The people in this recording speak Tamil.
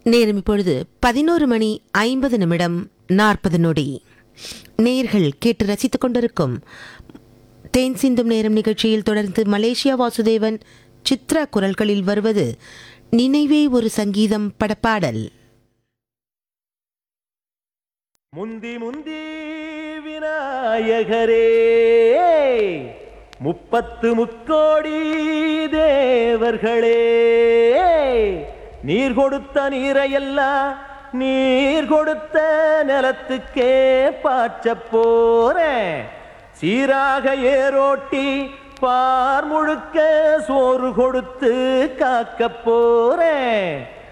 நேரம் இப்பொழுது பதினோரு மணி ஐம்பது நிமிடம் நாற்பது நொடி நேர்கள் கேட்டு ரசித்துக் கொண்டிருக்கும் தேன் சிந்தும் நேரம் நிகழ்ச்சியில் தொடர்ந்து மலேசியா வாசுதேவன் சித்ரா குரல்களில் வருவது நினைவே ஒரு சங்கீதம் படப்பாடல் முந்தி முந்தி விநாயகரே முப்பத்து முக்கோடி தேவர்களே நீர் கொடுத்த நீரையெல்லாம் நீர் கொடுத்த நிலத்துக்கே பாய்ச்சப் போறேன் சீராக ஏரோட்டி பார் முழுக்க சோறு கொடுத்து காக்கப் போறேன்